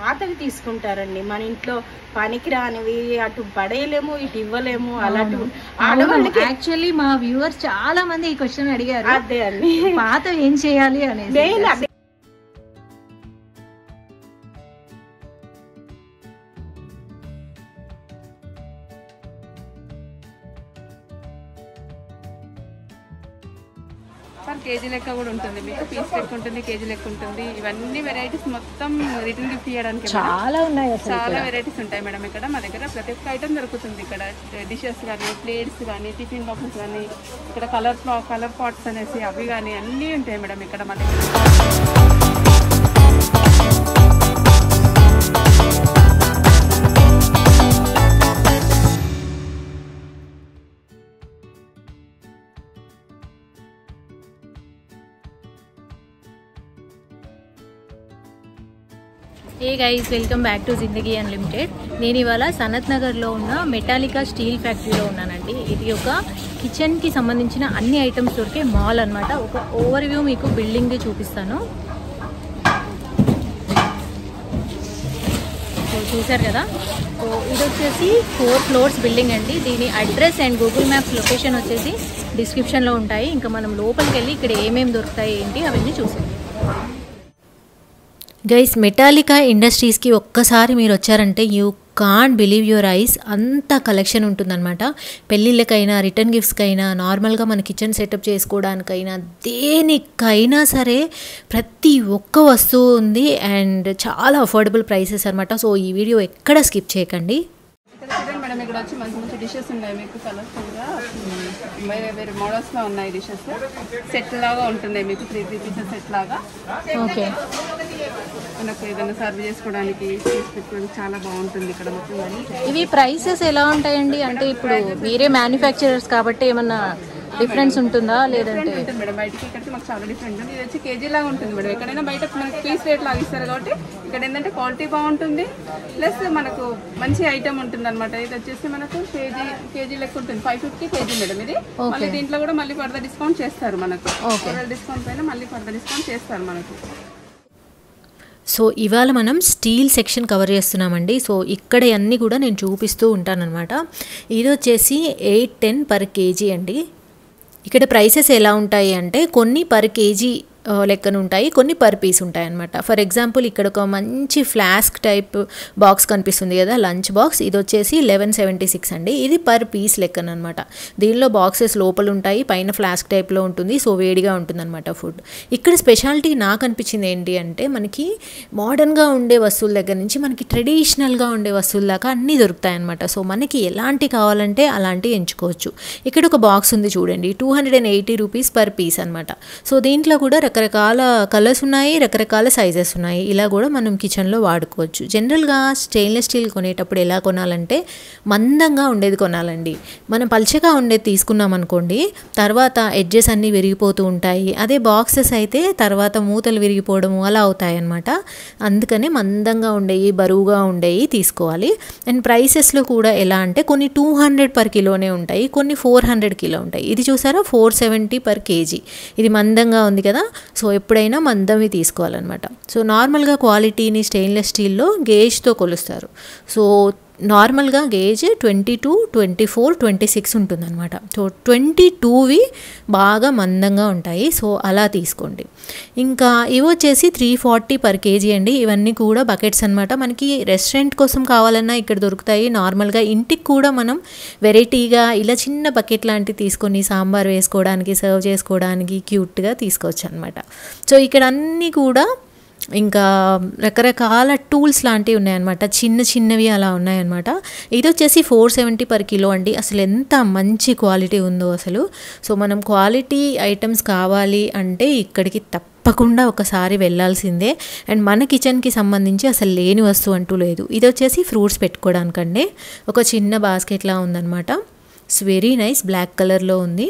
పాతవి తీసుకుంటారండి మన ఇంట్లో పనికిరానివి అటు పడేయలేము ఇటు ఇవ్వలేము అలాంటి ఆడవాళ్ళకి యాక్చువల్లీ మా వ్యూవర్స్ చాలా మంది ఈ క్వశ్చన్ అడిగారు అదే అండి పాత ఏం చేయాలి అనేది మెయిన్ అదే సార్ కేజీ లెక్క కూడా ఉంటుంది మీకు పీస్ లెక్క ఉంటుంది కేజీ లెక్క ఉంటుంది ఇవన్నీ వెరైటీస్ మొత్తం రిటర్న్ గిఫ్ట్ చేయడానికి మేడం. చాలా ఉన్నాయి అసలు చాలా వెరైటీస్ ఉంటాయి మేడం ఇక్కడ మా దగ్గర ప్రతి ఒక్క ఐటమ్ దొరుకుతుంది ఇక్కడ డిషెస్ కానీ ప్లేట్స్ కానీ టిఫిన్ బాక్సెస్ కానీ ఇక్కడ కలర్ కలర్ పాట్స్ అనేసి అవి కానీ అన్నీ ఉంటాయి మేడం ఇక్కడ మా దగ్గర hey guys welcome back to Zindagi unlimited నేను ఇవాళ సనత్ నగర్లో ఉన్న మెటాలికా స్టీల్ ఫ్యాక్టరీలో ఉన్నానండి ఇది ఒక కిచెన్కి సంబంధించిన అన్ని ఐటమ్స్ దొరికే మాల్ అన్నమాట ఒక ఓవర్ వ్యూ మీకు బిల్డింగ్ చూపిస్తాను సో చూసారు కదా సో ఇది వచ్చేసి ఫోర్ ఫ్లోర్స్ బిల్డింగ్ అండి దీని address and Google maps location వచ్చేసి డిస్క్రిప్షన్లో ఉంటాయి ఇంకా మనం లోపలికి వెళ్ళి ఇక్కడ ఏమేమి దొరుకుతాయి ఏంటి అవన్నీ చూసాం గైస్ మెటాలికా ఇండస్ట్రీస్కి ఒక్కసారి మీరు వచ్చారంటే you can't believe your eyes అంత కలెక్షన్ ఉంటుందన్నమాట పెళ్ళిళ్ళకైనా రిటర్న్ గిఫ్ట్స్కైనా నార్మల్గా మన కిచెన్ సెటప్ చేసుకోవడానికైనా దేనికైనా సరే ప్రతి ఒక్క వస్తువు ఉంది అండ్ చాలా అఫోర్డబుల్ ప్రైసెస్ అనమాట సో ఈ వీడియో ఎక్కడ స్కిప్ చేయకండి ఇక్కడ చూడండి మేడం ఇక్కడ వచ్చి మంచి మంచి డిషెస్ ఉన్నాయి మీకు కలర్ఫుల్గా వేరే వేరే మోడల్స్లో ఉన్నాయి డిషెస్ సెట్ లాగా ఉంటుంది మీకు త్రీ త్రీ పీసెస్ సెట్ లాగా ఓకే మనకు ఏదైనా సర్వ్ చేసుకోవడానికి చేసి పెట్టుకోవడానికి చాలా బాగుంటుంది ఇక్కడ మొత్తం కానీ ఇవి ప్రైసెస్ ఎలా ఉంటాయండి అంటే ఇప్పుడు మీరే మ్యానుఫ్యాక్చరర్స్ కాబట్టి ఏమన్నా డిఫరెన్స్ ఉంటుందా లేదంటే ఉంటుంది మేడం బయటికి ఇక్కడికి మాకు చాలా డిఫరెంట్ ఉంది ఇది వచ్చి కేజీ లాగా ఉంటుంది మేడం ఎక్కడైనా బయట మనకి పీస్ రేట్ లాగా ఇస్తారు కాబట్టి ఇక్కడ ఏంటంటే క్వాలిటీ బాగుంటుంది ప్లస్ మనకు మంచి ఐటమ్ ఉంటుంది అనమాట ఇది వచ్చేసి మనకు కేజీ కేజీ లెక్క ఉంటుంది ఫైవ్ ఫిఫ్టీ కేజీ మేడం ఇది మళ్ళీ దీంట్లో కూడా మళ్ళీ ఫర్దర్ డిస్కౌంట్ చేస్తారు మనకు డిస్కౌంట్ పైన మళ్ళీ ఫర్దర్ డిస్కౌంట్ చేస్తారు మనకు సో ఇవాళ మనం స్టీల్ సెక్షన్ కవర్ చేస్తున్నామండి సో ఇక్కడ అన్నీ కూడా నేను చూపిస్తూ ఉంటానన్నమాట ఇది వచ్చేసి ఎయిట్ టెన్ పర్ కేజీ అండి ఇక్కడ ప్రైసెస్ ఎలా ఉంటాయి అంటే కొన్ని పర్ కేజీ ఆ, లెక్కన ఉంటాయి కొన్ని పర్ పీస్ ఉంటాయి అనమాట ఫర్ ఎగ్జాంపుల్ ఇక్కడ ఒక మంచి ఫ్లాస్క్ టైప్ బాక్స్ కనిపిస్తుంది కదా లంచ్ బాక్స్ ఇది వచ్చేసి లెవెన్ సెవెంటీ సిక్స్ అండి ఇది పర్ పీస్ లెక్కన అనమాట దీనిలో బాక్సెస్ లోపల ఉంటాయి పైన ఫ్లాస్క్ టైప్లో ఉంటుంది సో వేడిగా ఉంటుందన్నమాట ఫుడ్ ఇక్కడ స్పెషాలిటీ నాకు అనిపించింది ఏంటి అంటే మనకి మోడర్న్గా ఉండే వస్తువుల దగ్గర నుంచి మనకి ట్రెడిషనల్గా ఉండే వస్తువుల దాకా అన్నీ దొరుకుతాయి అనమాట సో మనకి ఎలాంటి కావాలంటే అలాంటి ఎంచుకోవచ్చు ఇక్కడ ఒక బాక్స్ ఉంది చూడండి two hundred and eighty rupees per piece అనమాట సో దీంట్లో కూడా రకరకాల కలర్స్ ఉన్నాయి రకరకాల సైజెస్ ఉన్నాయి ఇలా కూడా మనం కిచెన్లో వాడుకోవచ్చు జనరల్గా స్టెయిన్లెస్ స్టీల్ కొనేటప్పుడు ఎలా కొనాలంటే మందంగా ఉండేది కొనాలండి మనం పల్చగా ఉండేది తీసుకున్నాం అనుకోండి తర్వాత ఎడ్జెస్ అన్నీ విరిగిపోతూ ఉంటాయి అదే బాక్సెస్ అయితే తర్వాత మూతలు విరిగిపోవడము అలా అవుతాయి అన్నమాట అందుకనే మందంగా ఉండేవి బరువుగా ఉండేవి తీసుకోవాలి అండ్ ప్రైసెస్లో కూడా ఎలా అంటే కొన్ని టూ హండ్రెడ్ పర్ కిలోనే ఉంటాయి కొన్ని ఫోర్ హండ్రెడ్ కిలో ఉంటాయి ఇది చూసారా ఫోర్ సెవెంటీ పర్ కేజీ ఇది మందంగా ఉంది కదా సో ఎప్పుడైనా మందవి తీసుకోవాలన్నమాట సో నార్మల్గా క్వాలిటీని స్టెయిన్లెస్ స్టీల్లో గేజ్తో కొలుస్తారు సో నార్మల్గా gauge twenty two twenty four twenty six ఉంటుందన్నమాట సో ట్వంటీ టూవి బాగా మందంగా ఉంటాయి సో అలా తీసుకోండి ఇంకా ఇవి వచ్చేసి త్రీ ఫార్టీ పర్ కేజీ అండి ఇవన్నీ కూడా బకెట్స్ అనమాట మనకి రెస్టారెంట్ కోసం కావాలన్నా ఇక్కడ దొరుకుతాయి నార్మల్గా ఇంటికి కూడా మనం వెరైటీగా ఇలా చిన్న బకెట్ లాంటివి తీసుకొని సాంబార్ వేసుకోవడానికి సర్వ్ చేసుకోవడానికి క్యూట్గా తీసుకోవచ్చు అనమాట సో ఇక్కడ అన్నీ కూడా ఇంకా రకరకాల టూల్స్ లాంటివి ఉన్నాయన్నమాట చిన్న చిన్నవి అలా ఉన్నాయన్నమాట ఇది వచ్చేసి ఫోర్ సెవెంటీ పర్ కిలో అండి అసలు ఎంత మంచి క్వాలిటీ ఉందో అసలు సో మనం క్వాలిటీ ఐటమ్స్ కావాలి అంటే ఇక్కడికి తప్పకుండా ఒకసారి వెళ్ళాల్సిందే అండ్ మన కిచెన్కి సంబంధించి అసలు లేని వస్తువు అంటూ లేదు ఇది వచ్చేసి ఫ్రూట్స్ పెట్టుకోవడానికండి ఒక చిన్న బాస్కెట్లా ఉందన్నమాట ఇట్స్ వెరీ నైస్ బ్లాక్ కలర్లో ఉంది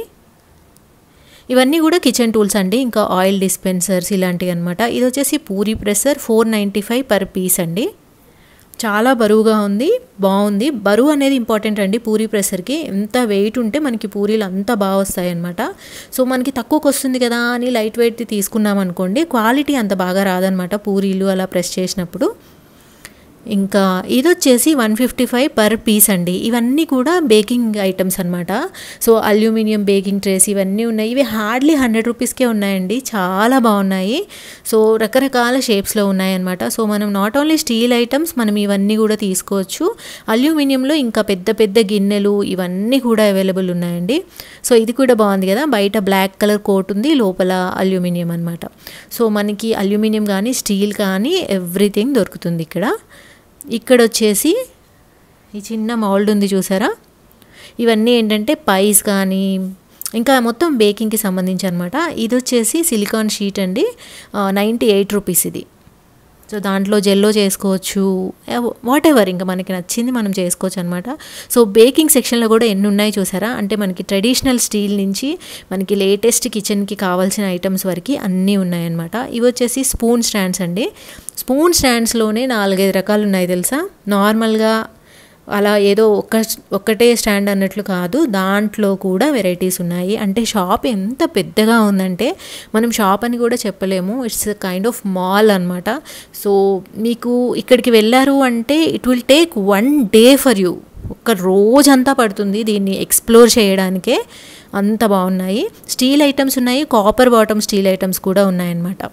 ఇవన్నీ కూడా కిచెన్ టూల్స్ అండి ఇంకా ఆయిల్ డిస్పెన్సర్స్ ఇలాంటివి అనమాట ఇది వచ్చేసి puri pressure four ninety five per piece అండి చాలా బరువుగా ఉంది బాగుంది బరువు అనేది ఇంపార్టెంట్ అండి పూరి ప్రెషర్కి ఎంత వెయిట్ ఉంటే మనకి పూరీలు అంత బాగా వస్తాయి అనమాట సో మనకి తక్కువకి వస్తుంది కదా అని లైట్ వెయిట్ తీసుకున్నాం అనుకోండి క్వాలిటీ అంత బాగా రాదనమాట పూరీలు అలా ప్రెస్ చేసినప్పుడు ఇంకా ఇది వచ్చేసి one fifty five per piece అండి ఇవన్నీ కూడా బేకింగ్ ఐటమ్స్ అనమాట సో అల్యూమినియం బేకింగ్ ట్రేస్ ఇవన్నీ ఉన్నాయి ఇవి హార్డ్లీ హండ్రెడ్ రూపీస్కే ఉన్నాయండి చాలా బాగున్నాయి సో రకరకాల షేప్స్లో ఉన్నాయన్నమాట సో మనం నాట్ ఓన్లీ స్టీల్ ఐటమ్స్ మనం ఇవన్నీ కూడా తీసుకోవచ్చు అల్యూమినియంలో ఇంకా పెద్ద పెద్ద గిన్నెలు ఇవన్నీ కూడా అవైలబుల్ ఉన్నాయండి సో ఇది కూడా బాగుంది కదా బయట బ్లాక్ కలర్ కోట్ ఉంది లోపల అల్యూమినియం అనమాట సో మనకి అల్యూమినియం కానీ స్టీల్ కానీ ఎవ్రీథింగ్ దొరుకుతుంది ఇక్కడ ఇక్కడ వచ్చేసి ఈ చిన్న మౌల్డ్ ఉంది చూసారా ఇవన్నీ ఏంటంటే పైస్ కానీ ఇంకా మొత్తం బేకింగ్కి సంబంధించి అనమాట ఇది వచ్చేసి సిలికాన్ షీట్ అండి నైంటీ ఎయిట్ రూపీస్ ఇది సో దాంట్లో జెల్లో చేసుకోవచ్చు వాట్ ఎవర్ ఇంకా మనకి నచ్చింది మనం చేసుకోవచ్చు అనమాట సో బేకింగ్ సెక్షన్లో కూడా ఎన్ని ఉన్నాయి చూసారా అంటే మనకి ట్రెడిషనల్ స్టీల్ నుంచి మనకి లేటెస్ట్ కిచెన్కి కావాల్సిన ఐటమ్స్ వరకు అన్నీ ఉన్నాయన్నమాట ఇవి వచ్చేసి స్పూన్ స్టాండ్స్ అండి స్పూన్ స్టాండ్స్లోనే నాలుగైదు రకాలు ఉన్నాయి తెలుసా నార్మల్గా అలా ఏదో ఒక్క ఒక్కటే స్టాండ్ అన్నట్లు కాదు దాంట్లో కూడా వెరైటీస్ ఉన్నాయి అంటే షాప్ ఎంత పెద్దగా ఉందంటే మనం షాప్ అని కూడా చెప్పలేము ఇట్స్ కైండ్ ఆఫ్ మాల్ అనమాట సో మీకు ఇక్కడికి వెళ్ళారు అంటే it will take one day for you ఒక రోజంతా పడుతుంది దీన్ని ఎక్స్ప్లోర్ చేయడానికే అంత బాగున్నాయి స్టీల్ ఐటమ్స్ ఉన్నాయి కాపర్ బాటమ్ స్టీల్ ఐటమ్స్ కూడా ఉన్నాయన్నమాట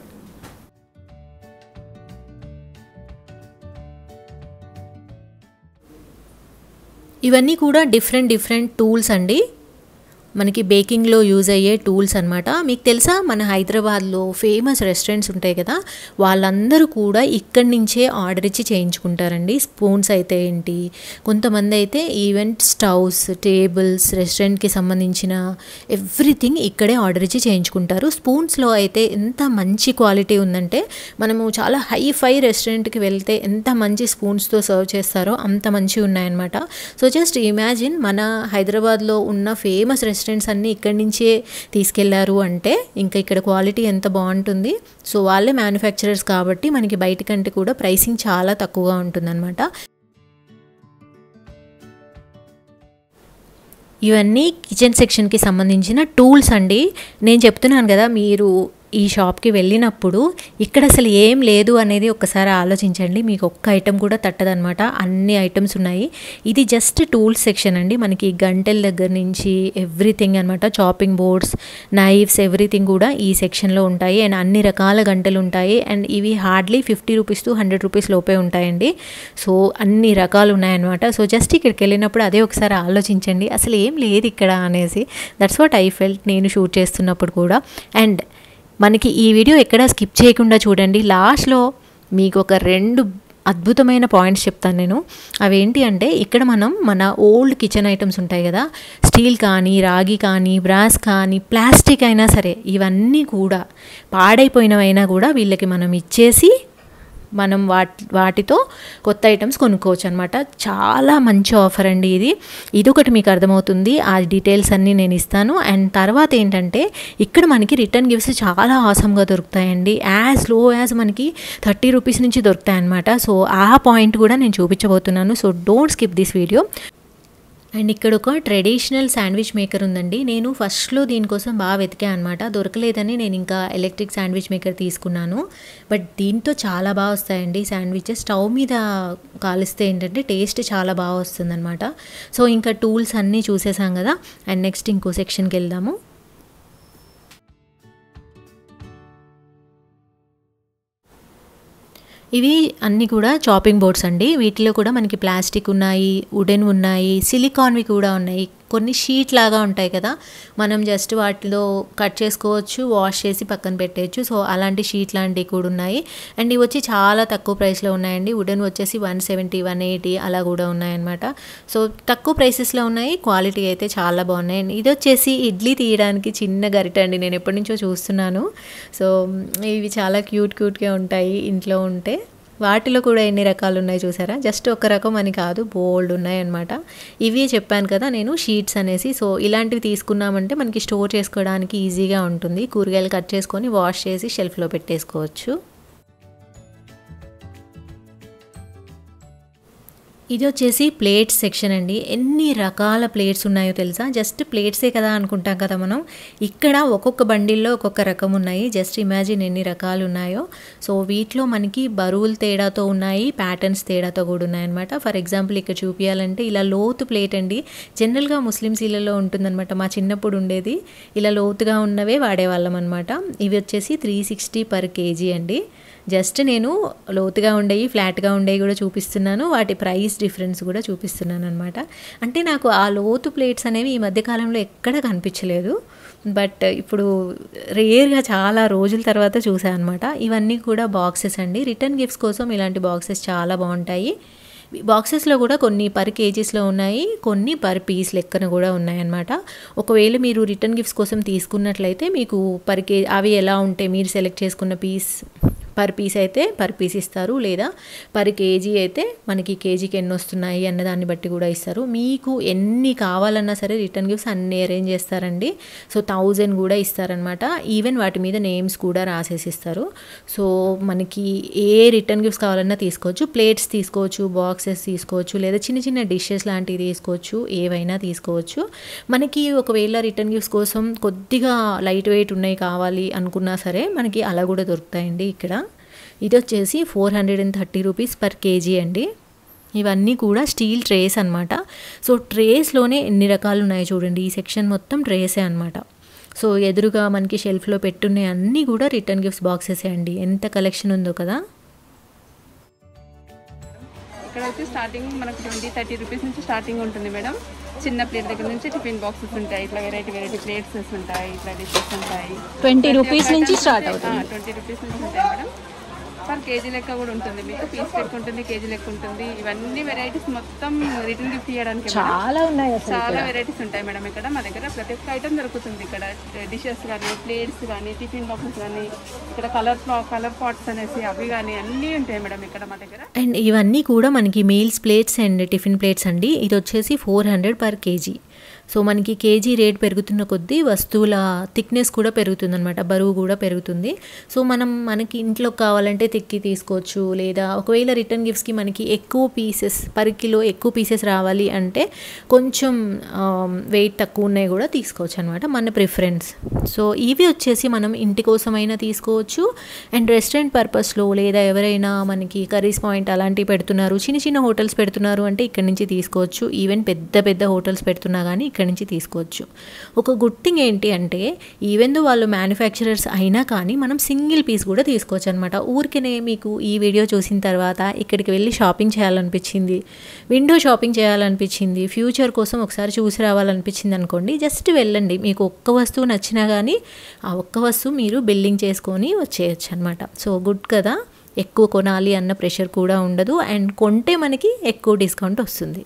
ఇవన్నీ కూడా డిఫరెంట్ డిఫరెంట్ టూల్స్ అండి మనకి బేకింగ్లో యూజ్ అయ్యే టూల్స్ అనమాట మీకు తెలుసా మన హైదరాబాద్లో ఫేమస్ రెస్టారెంట్స్ ఉంటాయి కదా వాళ్ళందరూ కూడా ఇక్కడి నుంచే ఆర్డర్ ఇచ్చి చేయించుకుంటారండి స్పూన్స్ అయితే ఏంటి కొంతమంది అయితే ఈవెంట్ స్టవ్స్ టేబుల్స్ రెస్టారెంట్కి సంబంధించిన ఎవ్రీథింగ్ ఇక్కడే ఆర్డర్ ఇచ్చి చేయించుకుంటారు స్పూన్స్లో అయితే ఎంత మంచి క్వాలిటీ ఉందంటే మనము చాలా హై ఫై రెస్టారెంట్కి వెళ్తే ఎంత మంచి స్పూన్స్తో సర్వ్ చేస్తారో అంత మంచి ఉన్నాయన్నమాట సో జస్ట్ ఇమాజిన్ మన హైదరాబాద్లో ఉన్న ఫేమస్ రెస్టారెంట్స్ అన్నీ ఇక్కడి నుంచే తీసుకెళ్లారు అంటే ఇంకా ఇక్కడ క్వాలిటీ ఎంత బాగుంటుంది సో వాళ్ళే మ్యానుఫ్యాక్చరర్స్ కాబట్టి మనకి బయట కంటే కూడా ప్రైసింగ్ చాలా తక్కువగా ఉంటుందన్నమాట ఇవన్నీ కిచెన్ సెక్షన్కి సంబంధించిన టూల్స్ అండి నేను చెప్తున్నాను కదా మీరు ఈ షాప్కి వెళ్ళినప్పుడు ఇక్కడ అసలు ఏం లేదు అనేది ఒక్కసారి ఆలోచించండి మీకు ఒక్క ఐటెం కూడా తట్టదనమాట అన్ని ఐటమ్స్ ఉన్నాయి ఇది జస్ట్ టూల్స్ సెక్షన్ అండి మనకి గంటెల దగ్గర నుంచి ఎవ్రీథింగ్ అనమాట చాపింగ్ బోర్డ్స్ నైఫ్స్ ఎవ్రీథింగ్ కూడా ఈ సెక్షన్లో ఉంటాయి అండ్ అన్ని రకాల గంటలు ఉంటాయి అండ్ ఇవి hardly fifty rupees to hundred rupees లోపే ఉంటాయండి సో అన్ని రకాలు ఉన్నాయన్నమాట సో జస్ట్ ఇక్కడికి వెళ్ళినప్పుడు అదే ఒకసారి ఆలోచించండి అసలు ఏం లేదు ఇక్కడ అనేసి దట్స్ వాట్ ఐ ఫెల్ట్ నేను షూట్ చేస్తున్నప్పుడు కూడా అండ్ మనకి ఈ వీడియో ఎక్కడ స్కిప్ చేయకుండా చూడండి లాస్ట్లో మీకు ఒక రెండు అద్భుతమైన పాయింట్స్ చెప్తాను నేను అవేంటి అంటే ఇక్కడ మనం మన ఓల్డ్ కిచెన్ ఐటమ్స్ ఉంటాయి కదా స్టీల్ కానీ రాగి కానీ బ్రాస్ కానీ ప్లాస్టిక్ అయినా సరే ఇవన్నీ కూడా పాడైపోయినవైనా కూడా వీళ్ళకి మనం ఇచ్చేసి మనం వాటి వాటితో కొత్త ఐటమ్స్ కొనుక్కోవచ్చు అనమాట చాలా మంచి ఆఫర్ అండి ఇది ఇది ఒకటి మీకు అర్థమవుతుంది ఆ డీటెయిల్స్ అన్నీ నేను ఇస్తాను అండ్ తర్వాత ఏంటంటే ఇక్కడ మనకి రిటర్న్ గిఫ్ట్స్ చాలా ఆసమ్గా దొరుకుతాయండి యాజ్ లో యాజ్ మనకి థర్టీ రూపీస్ నుంచి దొరుకుతాయి అనమాట సో ఆ పాయింట్ కూడా నేను చూపించబోతున్నాను so don't skip this video and ఇక్కడ ఒక ట్రెడిషనల్ శాండ్విచ్ మేకర్ ఉందండి నేను ఫస్ట్లో దీనికోసం బాగా వెతికాను అనమాట దొరకలేదని నేను ఇంకా ఎలక్ట్రిక్ శాండ్విచ్ మేకర్ తీసుకున్నాను బట్ దీంతో చాలా బాగా వస్తాయండి శాండ్విచెస్ స్టవ్ మీద కాలిస్తే ఏంటంటే టేస్ట్ చాలా బాగా వస్తుందన్నమాట సో ఇంకా టూల్స్ అన్నీ చూసేసాం కదా అండ్ నెక్స్ట్ ఇంకో సెక్షన్కి వెళ్దాము ఇవి అన్నీ కూడా చాపింగ్ బోర్డ్స్ అండి వీటిలో కూడా మనకి ప్లాస్టిక్ ఉన్నాయి వుడెన్ ఉన్నాయి సిలికాన్వి కూడా ఉన్నాయి కొన్ని షీట్ లాగా ఉంటాయి కదా మనం జస్ట్ వాటిలో కట్ చేసుకోవచ్చు వాష్ చేసి పక్కన పెట్టేయచ్చు సో అలాంటి షీట్ లాంటివి కూడా ఉన్నాయి అండ్ ఇవి వచ్చి చాలా తక్కువ ప్రైస్లో ఉన్నాయండి వుడెన్ వచ్చేసి వన్ సెవెంటీ వన్ ఎయిటీ అలా కూడా ఉన్నాయన్నమాట సో తక్కువ ప్రైసెస్లో ఉన్నాయి క్వాలిటీ అయితే చాలా బాగున్నాయి అండ్ ఇది వచ్చేసి ఇడ్లీ తీయడానికి చిన్న గరిట అండి నేను ఎప్పటి నుంచో చూస్తున్నాను సో ఇవి చాలా క్యూట్ క్యూట్గా ఉంటాయి ఇంట్లో ఉంటే వాటిలో కూడా ఎన్ని రకాలు ఉన్నాయి చూసారా జస్ట్ ఒక రకం అని కాదు బోల్డ్ ఉన్నాయి అనమాట ఇవి చెప్పాను కదా నేను షీట్స్ అనేసి సో ఇలాంటివి తీసుకున్నామంటే మనకి స్టోర్ చేసుకోవడానికి ఈజీగా ఉంటుంది కూరగాయలు కట్ చేసుకొని వాష్ చేసి షెల్ఫ్లో పెట్టేసుకోవచ్చు ఇది వచ్చేసి ప్లేట్స్ సెక్షన్ అండి ఎన్ని రకాల ప్లేట్స్ ఉన్నాయో తెలుసా జస్ట్ ప్లేట్సే కదా అనుకుంటాం కదా మనం ఇక్కడ ఒక్కొక్క బండిల్లో ఒక్కొక్క రకం ఉన్నాయి జస్ట్ ఇమాజిన్ ఎన్ని రకాలు ఉన్నాయో సో వీటిలో మనకి బరువులు తేడాతో ఉన్నాయి ప్యాటర్న్స్ తేడాతో కూడా ఉన్నాయన్నమాట ఫర్ ఎగ్జాంపుల్ ఇక్కడ చూపించాలంటే ఇలా లోతు ప్లేట్ అండి జనరల్గా ముస్లిమ్స్ ఇళ్ళలో ఉంటుందన్నమాట మా చిన్నప్పుడు ఉండేది ఇలా లోతుగా ఉన్నవే వాడేవాళ్ళం అనమాట ఇవి వచ్చేసి త్రీ సిక్స్టీ పర్ కేజీ అండి జస్ట్ నేను లోతుగా ఉండేవి ఫ్లాట్గా ఉండేవి కూడా చూపిస్తున్నాను వాటి ప్రైస్ డిఫరెన్స్ కూడా చూపిస్తున్నాను అనమాట అంటే నాకు ఆ లోతు ప్లేట్స్ అనేవి ఈ మధ్యకాలంలో ఎక్కడ కనిపించలేదు బట్ ఇప్పుడు రేర్గా చాలా రోజుల తర్వాత చూసాను అనమాట ఇవన్నీ కూడా బాక్సెస్ అండి రిటర్న్ గిఫ్ట్స్ కోసం ఇలాంటి బాక్సెస్ చాలా బాగుంటాయి బాక్సెస్లో కూడా కొన్ని పర్ కేజీస్లో ఉన్నాయి కొన్ని పర్ పీస్ లెక్కన కూడా ఉన్నాయన్నమాట ఒకవేళ మీరు రిటర్న్ గిఫ్ట్స్ కోసం తీసుకున్నట్లయితే మీకు పర్ కే అవి ఎలా ఉంటాయి మీరు సెలెక్ట్ చేసుకున్న పీస్ పర్ పీస్ అయితే పర్ పీస్ ఇస్తారు లేదా పర్ కేజీ అయితే మనకి కేజీకి ఎన్ని వస్తున్నాయి అన్న దాన్ని బట్టి కూడా ఇస్తారు మీకు ఎన్ని కావాలన్నా సరే రిటర్న్ గిఫ్ట్స్ అన్ని అరేంజ్ చేస్తారండి సో థౌజండ్ కూడా ఇస్తారనమాట ఈవెన్ వాటి మీద నేమ్స్ కూడా రాసేసి ఇస్తారు సో మనకి ఏ రిటర్న్ గిఫ్ట్స్ కావాలన్నా తీసుకోవచ్చు ప్లేట్స్ తీసుకోవచ్చు బాక్సెస్ తీసుకోవచ్చు లేదా చిన్న చిన్న డిషెస్ లాంటివి తీసుకోవచ్చు ఏవైనా తీసుకోవచ్చు మనకి ఒకవేళ రిటర్న్ గిఫ్ట్స్ కోసం కొద్దిగా లైట్ వెయిట్ ఉన్నాయి కావాలి అనుకున్నా సరే మనకి అలా కూడా దొరుకుతాయండి ఇక్కడ ఇది వచ్చేసి four hundred and thirty rupees per KG అండి ఇవన్నీ కూడా స్టీల్ ట్రేస్ అనమాట సో ట్రేస్లోనే ఎన్ని రకాలు ఉన్నాయి చూడండి ఈ సెక్షన్ మొత్తం ట్రేసే అనమాట సో ఎదురుగా మనకి షెల్ఫ్లో పెట్టున్నాయి అన్నీ కూడా రిటర్న్ గిఫ్ట్స్ బాక్సెసే అండి ఎంత కలెక్షన్ ఉందో కదా ఇక్కడ వచ్చి స్టార్టింగ్ మనకు ట్వంటీ థర్టీ రూపీస్ నుంచి స్టార్టింగ్ ఉంటుంది మేడం చిన్న ప్లేట్ దగ్గర నుంచి టిఫిన్ బాక్సెస్ ఉంటాయి ఇట్లా వెరైటీ వెరైటీ ప్లేట్స్ ఉంటాయి ఇట్లా డిషెస్ ఉంటాయి ట్వంటీ రూపీస్ నుంచి స్టార్ట్ అవుతుంది ట్వంటీ రూపీస్ నుంచి ఉంటాయి మేడం పర్ కేజీ లెక్క కూడా ఉంటుంది మీకు పీస్ లెక్క ఉంటుంది కేజీ లెక్క ఉంటుంది ఇవన్నీ వెరైటీస్ మొత్తం రిటర్న్ గిఫ్ట్ ఇవ్వడానికి మేడం. చాలా ఉన్నాయి అసలు చాలా వెరైటీస్ ఉంటాయి మేడం ఇక్కడ మా దగ్గర ప్రతి ఒక్క ఐటమ్ దొరుకుతుంది ఇక్కడ డిషెస్ కానీ ప్లేట్స్ కానీ టిఫిన్ బాక్సెస్ కానీ ఇక్కడ కలర్ కలర్ పాట్స్ అనేసి అవి కానీ అన్నీ ఉంటాయి మేడం ఇక్కడ మా దగ్గర అండ్ ఇవన్నీ కూడా మనకి meals plates and tiffin plates అండి ఇది వచ్చేసి four hundred per KG so మనకి కేజీ రేట్ పెరుగుతున్న కొద్దీ వస్తువుల థిక్నెస్ కూడా పెరుగుతుంది అనమాట బరువు కూడా పెరుగుతుంది సో మనం మనకి ఇంట్లో కావాలంటే తెక్కి తీసుకోవచ్చు లేదా ఒకవేళ రిటర్న్ గిఫ్ట్స్కి మనకి ఎక్కువ పీసెస్ పర్ కిలో ఎక్కువ పీసెస్ రావాలి అంటే కొంచెం వెయిట్ తక్కువ ఉన్నాయి కూడా తీసుకోవచ్చు అనమాట మన ప్రిఫరెన్స్ సో ఇవి వచ్చేసి మనం ఇంటి కోసమైనా తీసుకోవచ్చు అండ్ రెస్టారెంట్ పర్పస్లో లేదా ఎవరైనా మనకి కర్రీస్ పాయింట్ అలాంటివి పెడుతున్నారు చిన్న చిన్న హోటల్స్ పెడుతున్నారు అంటే ఇక్కడ నుంచి తీసుకోవచ్చు ఈవెన్ పెద్ద పెద్ద హోటల్స్ పెడుతున్నా కానీ ఇక్కడ నుంచి తీసుకోవచ్చు ఒక గుడ్ థింగ్ ఏంటి అంటే ఈవెన్ దో వాళ్ళు మ్యానుఫ్యాక్చరర్స్ అయినా కానీ మనం సింగిల్ పీస్ కూడా తీసుకోవచ్చు అనమాట ఊరికనే మీకు ఈ వీడియో చూసిన తర్వాత ఇక్కడికి వెళ్ళి షాపింగ్ చేయాలనిపించింది విండో షాపింగ్ చేయాలనిపించింది ఫ్యూచర్ కోసం ఒకసారి చూసి రావాలనిపించింది అనుకోండి జస్ట్ వెళ్ళండి మీకు ఒక్క వస్తువు నచ్చినా కానీ ఆ ఒక్క వస్తువు మీరు బిల్లింగ్ చేసుకొని వచ్చేయచ్చు అనమాట సో గుడ్ కదా ఎక్కువ కొనాలి అన్న ప్రెషర్ కూడా ఉండదు అండ్ కొంటే మనకి ఎక్కువ డిస్కౌంట్ వస్తుంది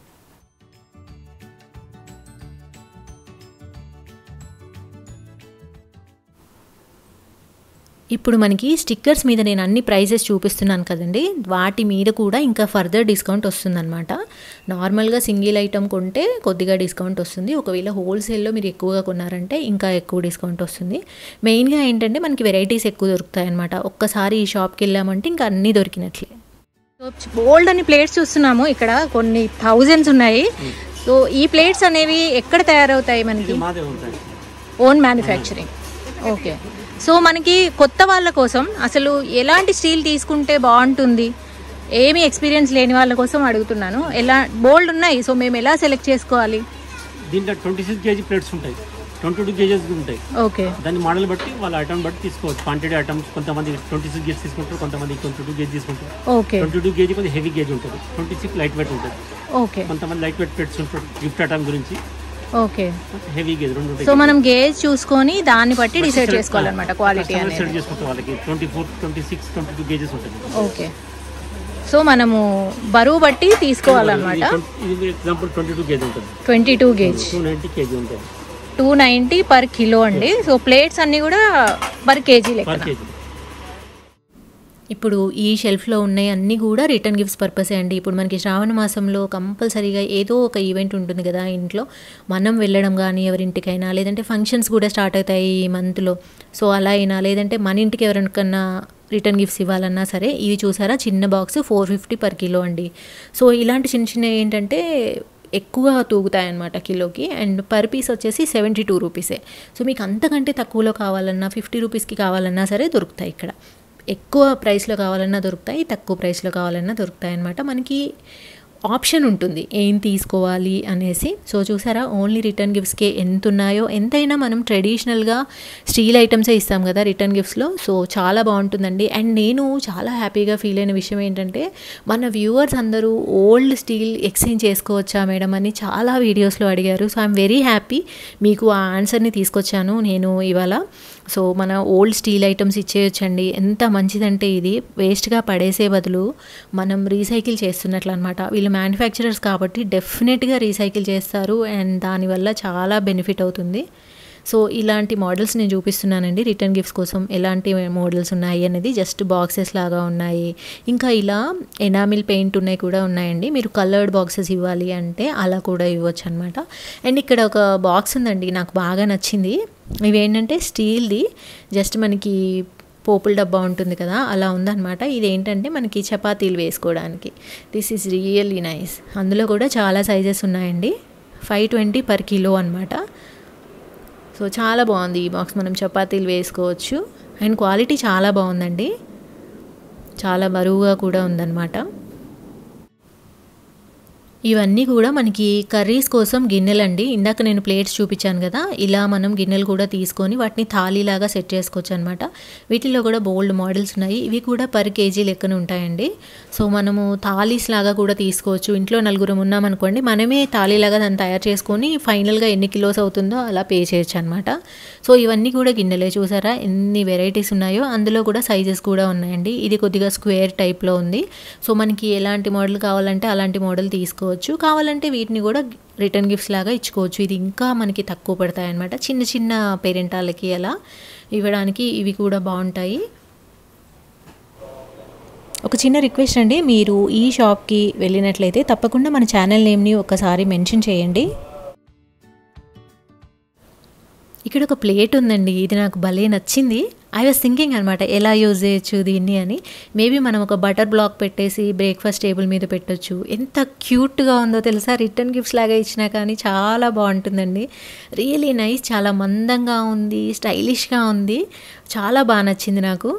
ఇప్పుడు మనకి స్టిక్కర్స్ మీద నేను అన్ని ప్రైజెస్ చూపిస్తున్నాను కదండి వాటి మీద కూడా ఇంకా ఫర్దర్ డిస్కౌంట్ వస్తుందన్నమాట నార్మల్గా సింగిల్ ఐటమ్ కొంటే కొద్దిగా డిస్కౌంట్ వస్తుంది ఒకవేళ హోల్సేల్లో మీరు ఎక్కువగా కొన్నారంటే ఇంకా ఎక్కువ డిస్కౌంట్ వస్తుంది మెయిన్గా ఏంటంటే మనకి వెరైటీస్ ఎక్కువ దొరుకుతాయి అనమాట ఒక్కసారి ఈ షాప్కి వెళ్ళామంటే ఇంకా అన్నీ దొరికినట్లే సో బోల్డ్ అని ప్లేట్స్ చూస్తున్నాము ఇక్కడ కొన్ని థౌజండ్స్ ఉన్నాయి సో ఈ ప్లేట్స్ అనేవి ఎక్కడ తయారవుతాయి మనకి మాదే ఉంటాయి ఓన్ మ్యానుఫ్యాక్చరింగ్ ఓకే సో మనకి కొత్త వాళ్ళ కోసం అసలు ఎలాంటి స్టీల్ తీసుకుంటే బాగుంటుంది ఏమీ ఎక్స్పీరియన్స్ లేని వాళ్ళ కోసం అడుగుతున్నాను ఎలా బోల్డ్ ఉన్నాయి సో మేము ఎలా సెలెక్ట్ చేసుకోవాలి దీంట్లో ట్వంటీ సిక్స్ కేజీ ప్లేట్స్ ఉంటాయి ట్వంటీ టూ కేజెస్ ఉంటాయి ఓకే దాని మోడల్ బట్టి వాళ్ళ ఐటమ్ బట్టి తీసుకోవచ్చు క్వాంటిటీ ఐటమ్స్ కొంతమంది ట్వంటీ సిక్స్ గేజ్ తీసుకుంటారు కొంతమంది ట్వంటీ టూ గేజ్ తీసుకుంటారు ఓకే ట్వంటీ టూ కేజీ కొంచెం హెవీ గేజ్ ఉంటుంది ట్వంటీ సిక్స్ లైట్ వెయిట్ ఉంటుంది ఓకే కొంతమంది లైట్ వెయిట్ ప్లేట్స్ ఉంటారు గిఫ్ట్ ఐటమ్ గురించి ఓకే హెవీ గేజ్ రెండు ఉంటాయి సో మనం గేజ్ చూసుకొని దాన్ని బట్టి డిసైడ్ చేసుకోవాలన్నమాట క్వాలిటీ సెట్ అనేది చేసుకుంటాం వాళ్ళకి twenty four twenty six twenty two gauges ఉంటుంది ఓకే సో మనము బరువు బట్టి తీసుకోవాలన్నమాట ఇది ఎగ్జాంపుల్ ట్వంటీ టూ కేజీ ఉంటుంది twenty two gauge two ninety KG ఉంటుంది టూ నైంటీ పర్ కిలో అండి సో ప్లేట్స్ అన్ని కూడా పర్ కేజీ పర్ లెక్క కేజీ ఇప్పుడు ఈ షెల్ఫ్లో ఉన్నాయి అన్నీ కూడా రిటర్న్ గిఫ్ట్స్ పర్పసే అండి ఇప్పుడు మనకి శ్రావణ మాసంలో కంపల్సరీగా ఏదో ఒక ఈవెంట్ ఉంటుంది కదా ఇంట్లో మనం వెళ్ళడం కానీ ఎవరింటికైనా లేదంటే ఫంక్షన్స్ కూడా స్టార్ట్ అవుతాయి ఈ మంత్లో సో అలా అయినా లేదంటే మన ఇంటికి ఎవరికన్నా రిటర్న్ గిఫ్ట్స్ ఇవ్వాలన్నా సరే ఇవి చూసారా చిన్న box four fifty per kilo అండి సో ఇలాంటి చిన్న చిన్న ఏంటంటే ఎక్కువ తూగుతాయన్నమాట కిలోకి అండ్ పర్ పీస్ వచ్చేసి సెవెంటీ టూ రూపీసే సో మీకు అంతకంటే తక్కువలో కావాలన్నా ఫిఫ్టీ రూపీస్కి కావాలన్నా సరే దొరుకుతాయి ఇక్కడ ఎక్కువ ప్రైస్లో కావాలన్నా దొరుకుతాయి తక్కువ ప్రైస్లో కావాలన్నా దొరుకుతాయి అన్నమాట మనకి ఆప్షన్ ఉంటుంది ఏం తీసుకోవాలి అనేసి సో చూసారా ఓన్లీ రిటర్న్ గిఫ్ట్స్కి ఎంత ఉన్నాయో ఎంతైనా మనం ట్రెడిషనల్గా స్టీల్ ఐటమ్సే ఇస్తాం కదా రిటర్న్ గిఫ్ట్స్లో సో చాలా బాగుంటుందండి అండ్ నేను చాలా హ్యాపీగా ఫీల్ అయిన విషయం ఏంటంటే మన వ్యూవర్స్ అందరూ ఓల్డ్ స్టీల్ ఎక్స్చేంజ్ చేసుకోవచ్చా మేడం అని చాలా వీడియోస్లో అడిగారు సో ఐఎమ్ వెరీ హ్యాపీ మీకు ఆ ఆన్సర్ని తీసుకొచ్చాను నేను ఇవాళ సో మన ఓల్డ్ స్టీల్ ఐటమ్స్ ఇచ్చేయొచ్చండి ఎంత మంచిదంటే ఇది వేస్ట్గా పడేసే బదులు మనం రీసైకిల్ చేస్తున్నట్లు అనమాట వీళ్ళు మ్యానుఫ్యాక్చరర్స్ కాబట్టి డెఫినెట్గా రీసైకిల్ చేస్తారు అండ్ దానివల్ల చాలా బెనిఫిట్ అవుతుంది సో ఇలాంటి మోడల్స్ నేను చూపిస్తున్నానండి రిటర్న్ గిఫ్ట్స్ కోసం ఎలాంటి మోడల్స్ ఉన్నాయి అనేది జస్ట్ బాక్సెస్ లాగా ఉన్నాయి ఇంకా ఇలా ఎనామిల్ పెయింట్ ఉన్నాయి కూడా ఉన్నాయండి మీరు కలర్డ్ బాక్సెస్ ఇవ్వాలి అంటే అలా కూడా ఇవ్వచ్చు అనమాట అండ్ ఇక్కడ ఒక బాక్స్ ఉందండి నాకు బాగా నచ్చింది ఇవి ఏంటంటే స్టీల్ది జస్ట్ మనకి పోపుల డబ్బా ఉంటుంది కదా అలా ఉందన్నమాట ఇది ఏంటంటే మనకి చపాతీలు వేసుకోవడానికి దిస్ ఈజ్ రియల్లీ నైస్ అందులో కూడా చాలా సైజెస్ ఉన్నాయండి ఫైవ్ ట్వంటీ పర్ కిలో అనమాట సో చాలా బాగుంది ఈ బాక్స్ మనం చపాతీలు వేసుకోవచ్చు అండ్ క్వాలిటీ చాలా బాగుందండి చాలా బరువుగా కూడా ఉందన్నమాట ఇవన్నీ కూడా మనకి కర్రీస్ కోసం గిన్నెలండి ఇందాక నేను ప్లేట్స్ చూపించాను కదా ఇలా మనం గిన్నెలు కూడా తీసుకొని వాటిని థాలీలాగా సెట్ చేసుకోవచ్చు అనమాట వీటిలో కూడా బోల్డ్ మోడల్స్ ఉన్నాయి ఇవి కూడా పర్ కేజీ లెక్కన ఉంటాయండి సో మనము థాలీస్ లాగా కూడా తీసుకోవచ్చు ఇంట్లో నలుగురం ఉన్నామనుకోండి మనమే థాలీలాగా దాన్ని తయారు చేసుకొని ఫైనల్గా ఎన్ని కిలోస్ అవుతుందో అలా పే చేయొచ్చు అనమాట సో ఇవన్నీ కూడా గిన్నెలే చూసారా ఎన్ని వెరైటీస్ ఉన్నాయో అందులో కూడా సైజెస్ కూడా ఉన్నాయండి ఇది కొద్దిగా స్క్వేర్ టైప్లో ఉంది సో మనకి ఎలాంటి మోడల్ కావాలంటే అలాంటి మోడల్ తీసుకోవచ్చు కావాలంటే వీటిని కూడా రిటర్న్ గిఫ్ట్స్ లాగా ఇచ్చుకోవచ్చు ఇది ఇంకా మనకి తక్కువ పడతాయి అనమాట చిన్న చిన్న పేరెంటాలకి అలా ఇవ్వడానికి ఇవి కూడా బాగుంటాయి ఒక చిన్న రిక్వెస్ట్ అండి మీరు ఈ షాప్కి వెళ్ళినట్లయితే తప్పకుండా మన ఛానల్ నేమ్ని ఒకసారి మెన్షన్ చేయండి ఇక్కడ ఒక ప్లేట్ ఉందండి ఇది నాకు భలే నచ్చింది ఐ వాజ్ థింకింగ్ అనమాట ఎలా యూజ్ చేయొచ్చు దీన్ని అని మేబీ మనం ఒక బటర్ బ్లాక్ పెట్టేసి బ్రేక్ఫాస్ట్ టేబుల్ మీద పెట్టొచ్చు ఎంత క్యూట్గా ఉందో తెలుసా రిటర్న్ గిఫ్ట్స్ లాగా ఇచ్చినా కానీ చాలా బాగుంటుందండి రియలీ నైస్ చాలా మందంగా ఉంది స్టైలిష్గా ఉంది చాలా బాగా నచ్చింది నాకు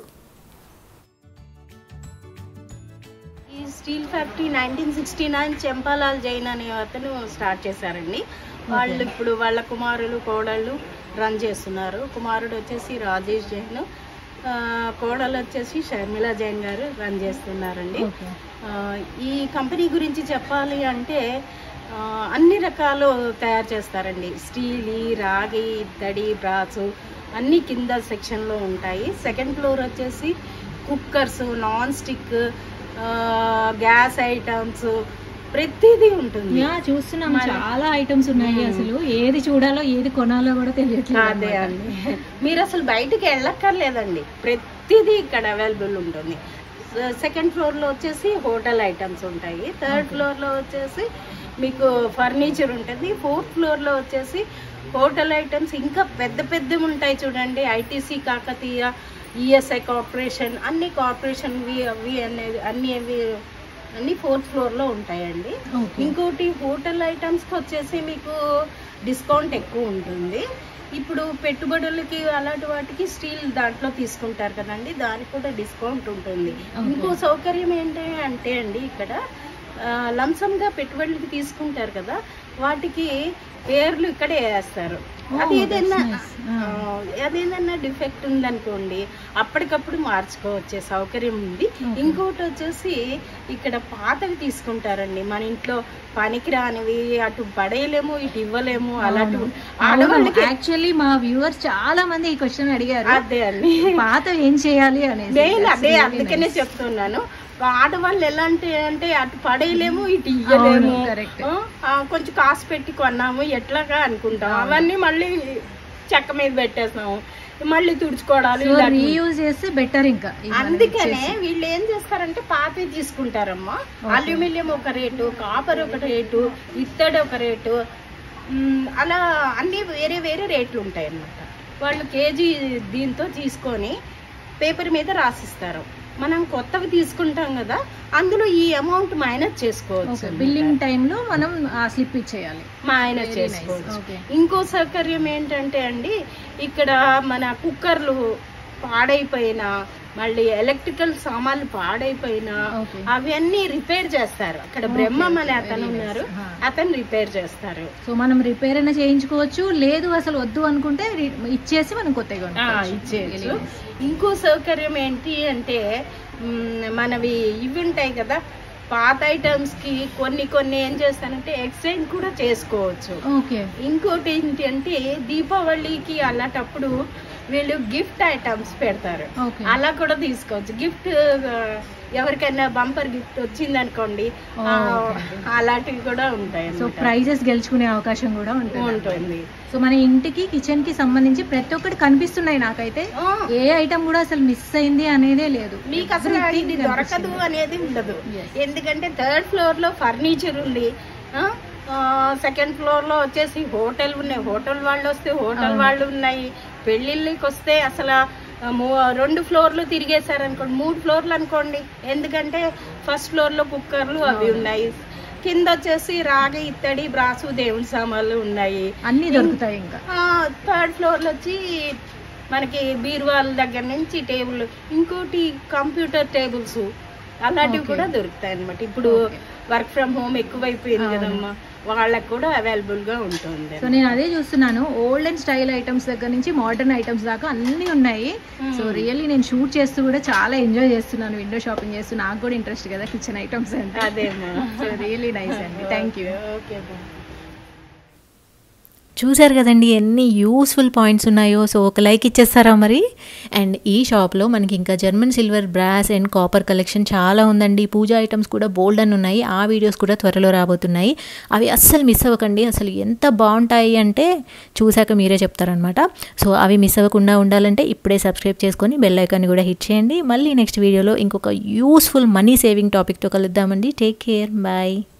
ఈ steel factory nineteen sixty nine Champalal Jain అనే అతను స్టార్ట్ చేశారండి వాళ్ళు ఇప్పుడు వాళ్ళ కుమారులు కోడళ్ళు రన్ చేస్తున్నారు కుమారుడు వచ్చేసి రాజేష్ జైన్ ఆ, కోడలు వచ్చేసి షర్మిల జైన్ గారు రన్ చేస్తున్నారండి ఆ, ఈ కంపెనీ గురించి చెప్పాలి అంటే ఆ, అన్ని రకాలు తయారు చేస్తారండి స్టీల్ రాగి ఇత్తడి బ్రాసు అన్ని కింద సెక్షన్లో ఉంటాయి సెకండ్ ఫ్లోర్ వచ్చేసి cookers non stick gas items ప్రతిదీ ఉంటుంది యా చూస్తున్నాం చాలా ఐటమ్స్ ఉన్నాయి అసలు ఏది చూడాలో ఏది కొనాలో కూడా తెలియట్లేదు అదే అండి మీరు అసలు బయటికి వెళ్ళక్కర్లేదండి ప్రతిదీ ఇక్కడ అవైలబుల్ ఉంటుంది సెకండ్ ఫ్లోర్ లో వచ్చేసి హోటల్ ఐటమ్స్ ఉంటాయి థర్డ్ ఫ్లోర్ లో వచ్చేసి మీకు ఫర్నిచర్ ఉంటుంది ఫోర్త్ ఫ్లోర్ లో వచ్చేసి హోటల్ ఐటమ్స్ ఇంకా పెద్ద పెద్దవి ఉంటాయి చూడండి ఐటీసీ కాకతీయ ఈఎస్ఐ కార్పొరేషన్ అన్ని కార్పొరేషన్ అవి అనేది అన్ని అవి అన్ని ఫోర్త్ ఫ్లోర్ లో ఉంటాయండి ఇంకోటి హోటల్ ఐటమ్స్ కి వచ్చేసి మీకు డిస్కౌంట్ ఎక్కువ ఉంటుంది ఇప్పుడు పెట్టుబడులకి అలాంటి వాటికి స్టీల్ దాంట్లో తీసుకుంటారు కదండి దానికి కూడా డిస్కౌంట్ ఉంటుంది ఇంకో సౌకర్యం ఏంటి అంటే అండి ఇక్కడ లంసమ్ గా పెట్టుబడులకి తీసుకుంటారు కదా వాటికి పేర్లు ఇక్కడే వేస్తారు అది ఏదైనా ఆ, అదేదన్నా డిఫెక్ట్ ఉందనుకోండి అప్పటికప్పుడు మార్చుకోవచ్చే సౌకర్యం ఉంది ఇంకోటి వచ్చేసి ఇక్కడ పాతవి తీసుకుంటారండి మన ఇంట్లో పనికిరానివి అటు పడేయలేము ఇటు ఇవ్వలేము అలాంటి ఆడవాళ్ళకి యాక్చువల్లీ మా వ్యూవర్స్ చాలా మంది ఈ క్వశ్చన్ అడిగారు అదే అండి పాత ఏం చేయాలి అనేది మెయిన్ అదే అందుకనే చెప్తున్నాను ఆడవాళ్ళు ఎలా అంటే అంటే అటు పడేయలేము ఇటు ఇయ్యలేము correct. ఆ, ఆ, కొంచెం కాసు పెట్టి కొన్నాము ఎట్లాగా అనుకుంటాం అవన్నీ మళ్ళీ చెక్క మీద పెట్టేస్తాము మళ్ళీ తుడుచుకోవడాలు ఇలాంటివి. రీయూజ్ చేస్తే బెటర్ ఇంకా ఇవి మనం అందుకనే వీళ్ళు ఏం చేస్తారంటే పాతవి తీసుకుంటారమ్మా అల్యూమినియం ఒక రేటు కాపర్ ఒక రేటు ఇత్తడి ఒక రేటు మ్, అలా అన్ని వేరే వేరే రేట్లు ఉంటాయి అన్నమాట వాళ్ళు కేజీ దీంతో తీసుకొని పేపర్ మీద రాసిస్తారు మనం కొత్తవి తీసుకుంటాం కదా అందులో ఈ అమౌంట్ మైనస్ చేసుకోవచ్చు బిల్లింగ్ టైంలో మనం ఆ స్లిప్ ఇచ్చేయాలి మైనస్ చేసుకోవచ్చు ఓకే ఇంకో సౌకర్యం ఏంటంటే అండి ఇక్కడ మన కుక్కర్లు పాడైపోయినా మళ్ళీ ఎలక్ట్రికల్ సామాన్లు పాడైపోయినా ఓకే అవన్నీ రిపేర్ చేస్తారు అక్కడ బ్రహ్మం అనే అతను ఉన్నారు Ah. అతను రిపేర్ చేస్తారు సో మనం రిపేర్ అయినా చేయించుకోవచ్చు లేదు అసలు వద్దు అనుకుంటే రి- ఇచ్చేసి మనం కొత్తగా ఆ, కొనుక్కోవచ్చు. ఇచ్చేయచ్చు Really nice. ఇంకో సౌకర్యం ఏంటి అంటే మ్, మనవి ఇవి ఉంటాయి కదా పాత ఐటమ్స్ కి కొన్ని కొన్ని ఏం చేస్తానంటే ఎక్స్చేంజ్ కూడా చేసుకోవచ్చు ఓకే ఇంకోటి ఏంటి అంటే దీపావళికి అలాంటప్పుడు వీళ్ళు గిఫ్ట్ ఐటమ్స్ పెడతారు ఓకే అలా కూడా తీసుకోవచ్చు గిఫ్ట్ ఎవరికైనా బంపర్ గిఫ్ట్ వచ్చింది అనుకోండి ఓ, ఓకే. అలాంటివి కూడా ఉంటాయి సో అన్నమాట. ప్రైజెస్ గెలుచుకునే అవకాశం కూడా ఉంటుంది ఉంటుంది సో మన ఇంటికి కిచెన్ కి సంబంధించి ప్రతి ఒక్కటి కనిపిస్తున్నాయి నాకైతే ఆ, ఏ ఐటమ్ కూడా అసలు మిస్ అయింది అనేదే లేదు మీకు అసలు Everything ఇది దొరకదు కనిపిస్తుంది. అనేది ఉండదు Yes. ఎందుకంటే థర్డ్ ఫ్లోర్ లో ఫర్నిచర్ ఉంది సెకండ్ ఫ్లోర్ లో వచ్చేసి హోటల్ ఉన్నాయి హోటల్ వాళ్ళు వస్తే హోటల్ అవును. వాళ్ళు ఉన్నాయి పెళ్లిళ్ళకి వస్తే అసలు ఆ, మూ- రెండు ఫ్లోర్లు తిరిగేశారు అనుకోండి మూడు ఫ్లోర్లు అనుకోండి ఎందుకంటే ఫస్ట్ ఫ్లోర్ లో కుక్కర్లు అవి ఉన్నాయి కింద వచ్చేసి రాగి ఇత్తడి బ్రాసు దేవుని సామాన్లు ఉన్నాయి అన్ని దొరుకుతాయి ఇంకా థర్డ్ ఫ్లోర్ లో వచ్చి మనకి బీరువాల దగ్గర నుంచి టేబుల్ ఇంకోటి కంప్యూటర్ టేబుల్స్ అలాంటివి Okay. కూడా దొరుకుతాయి అన్నమాట ఇప్పుడు Okay. వర్క్ ఫ్రమ్ హోమ్ ఎక్కువైపోయింది అవును. కదమ్మా వాళ్ళకి కూడా అవైలబుల్ గా ఉంటుంది సో నేను అదే చూస్తున్నాను ఓల్డ్ అండ్ స్టైల్ ఐటమ్స్ దగ్గర నుంచి మోడర్న్ ఐటమ్స్ దాకా అన్ని ఉన్నాయి సో రియల్లీ నేను షూట్ చేస్తూ కూడా చాలా ఎంజాయ్ చేస్తున్నాను విండో షాపింగ్ చేస్తూ నాకు కూడా ఇంట్రెస్ట్ కదా కిచెన్ ఐటమ్స్ అంటే అదేమా సో రియల్లీ నైస్ అండి థ్యాంక్ యూ ఓకే చూశారు కదండి ఎన్ని యూస్ఫుల్ పాయింట్స్ ఉన్నాయో సో ఒక లైక్ ఇచ్చేస్తారా మరి అండ్ ఈ షాప్లో మనకి ఇంకా German silver brass and copper collection చాలా ఉందండి పూజా ఐటమ్స్ కూడా బోల్డ్ అని ఉన్నాయి ఆ వీడియోస్ కూడా త్వరలో రాబోతున్నాయి అవి అస్సలు మిస్ అవ్వకండి అసలు ఎంత బాగుంటాయి అంటే చూశాక మీరే చెప్తారనమాట సో అవి మిస్ అవ్వకుండా ఉండాలంటే ఇప్పుడే సబ్స్క్రైబ్ చేసుకొని బెల్ ఐకాన్ని కూడా హిట్ చేయండి మళ్ళీ నెక్స్ట్ వీడియోలో ఇంకొక యూస్ఫుల్ మనీ సేవింగ్ టాపిక్తో కలుద్దామండి టేక్ కేర్ బాయ్